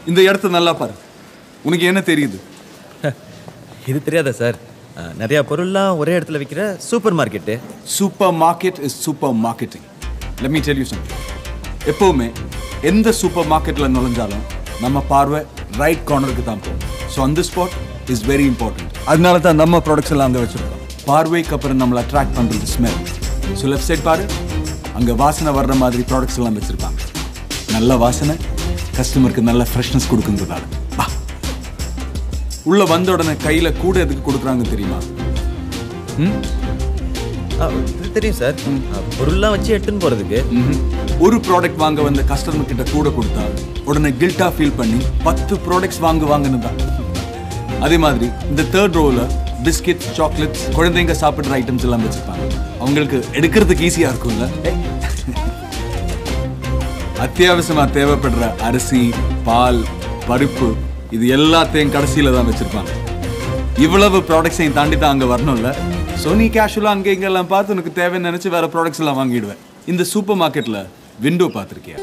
இந்த இடத்த நல்லா பாரு உனக்கு என்ன தெரியுது இது தெரியாதா சார் அஹ், நிறைய பொருள்லாம் ஒரே இடத்துல விற்கிற super market super market is super marketing let me tell you something எப்போவுமே எந்த சூப்பர் மார்க்கெட்டில் நுழைஞ்சாலும் நம்ம பார்வை ரைட் கார்னருக்கு தான் போகும் ஸோ அந்த ஸ்பாட் இஸ் வெரி இம்பார்ட்டன்ட் அதனால தான் நம்ம ப்ராடக்ட்ஸ் எல்லாம் அங்கே வச்சுருக்கோம் பார்வைக்கு அப்புறம் நம்மளை அட்ராக்ட் பண்ணுறது ஸ்மெல் ஸோ லெஃப்ட் சைட் பாரு அங்கே வாசனை வர்ற மாதிரி ப்ராடக்ட்ஸ் எல்லாம் வச்சுருப்பாங்க நல்ல வாசனை கஸ்டமருக்கு நல்ல ஃப்ரெஷ்னஸ் கொடுக்குங்கிறதால வா உள்ள வந்த உடனே கையில கூட எதுக்கு கொடுக்குறாங்க தெரியுமா அஹ், இது தெரியும் சார் அஹ், பொருள்லாம் வச்சு எடுத்துன்னு போகிறதுக்கு ம்ஹும். ஒரு ப்ராடக்ட் வாங்க வந்த கஸ்டமர் கிட்ட கூட கொடுத்தா உடனே கில்ட்டா ஃபீல் பண்ணி பத்து ப்ராடக்ட்ஸ் வாங்குவாங்கன்னு தான் அதே மாதிரி இந்த தேர்ட் ரோல பிஸ்கெட் சாக்லேட்ஸ் குழந்தைங்க சாப்பிடுற ஐட்டம்ஸ் எல்லாம் வச்சிருப்பாங்க அவங்களுக்கு எடுக்கிறதுக்கு ஈஸியா இருக்கும்ல அத்தியாவசியமா தேவைப்படுற அரிசி பால் பருப்பு இது எல்லாத்தையும் கடைசியில தான் வச்சிருப்பாங்க இவ்வளவு ப்ராடக்ட்ஸையும் தாண்டி தான் அங்க வரணும்ல ஸோ நீ கேஷுவலாக அங்கே இங்கெல்லாம் பார்த்து உனக்கு தேவைன்னு நினைச்சு வேற ப்ராடக்ட்ஸ் எல்லாம் வாங்கிடுவேன் இந்த சூப்பர் மார்க்கெட்ல விண்டோ பார்த்துருக்கியா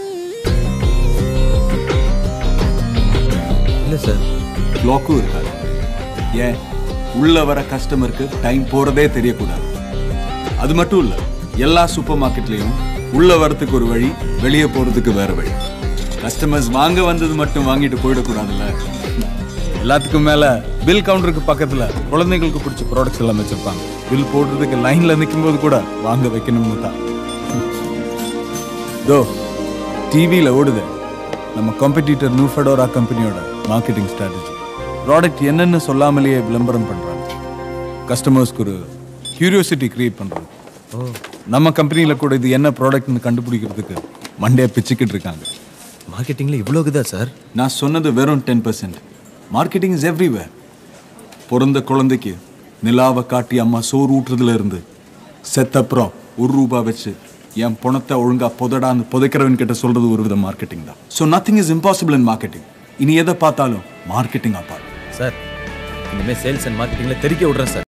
இல்லை சார் லாக்கும் இருக்காது ஏன் உள்ள வர கஸ்டமருக்கு டைம் போறதே தெரியக்கூடாது அது மட்டும் இல்ல எல்லா சூப்பர் மார்க்கெட்லயும் உள்ள வரதுக்கு ஒரு வழி வெளியே போறதுக்கு வேற வழி கஸ்டமர்ஸ் வாங்க வந்தது மட்டும் வாங்கிட்டு போயிடக்கூடாதுல்ல எல்லாத்துக்கும் மேல பில் கவுண்டருக்கு பக்கத்துல குழந்தைங்களுக்கு பிடிச்ச ப்ராடக்ட்ஸ் எல்லாம் வச்சிருப்பாங்க பில் போடுறதுக்கு லைன்ல நிக்கும்போது கூட வாங்க வைக்கணும்னு தான் தோ டிவியில் ஓடுது நம்ம காம்படிட்டர் நியூ ஃபெடோரா கம்பெனியோட மார்க்கெட்டிங் ஸ்ட்ராட்டஜி ப்ராடக்ட் என்னன்னு சொல்லாமலேயே விளம்பரம் பண்றாங்க கஸ்டமர்ஸ்க்கு ஒரு கியூரியோசிட்டி கிரியேட் பண்றாங்க நம்ம கம்பெனியில் கூட இது என்ன ப்ராடக்ட்னு கண்டுபிடிக்கிறதுக்கு மண்டையை பிச்சுக்கிட்டு இருக்காங்க மார்க்கெட்டிங்கில் இவ்வளோ இருக்குதா சார் நான் சொன்னது வெறும் ten percent marketing is everywhere பிறந்த குழந்தைக்கு நிலாவை காட்டி அம்மா சோறு ஊட்டுறதுல இருந்து செத்தப்புறம் ஒரு ரூபா வச்சு என் பணத்தை ஒழுங்கா புதடான்னு புதைக்கிறவன் கிட்ட சொல்றது ஒரு வித மார்க்கெட்டிங் தான் so nothing is impossible in marketing இனி எதை பார்த்தாலும் மார்க்கெட்டிங் பாரு சார் இனிமேல் சேல்ஸ் அண்ட் மார்க்கெட்டிங்கில் தெரிக்க விட்றேன் சார்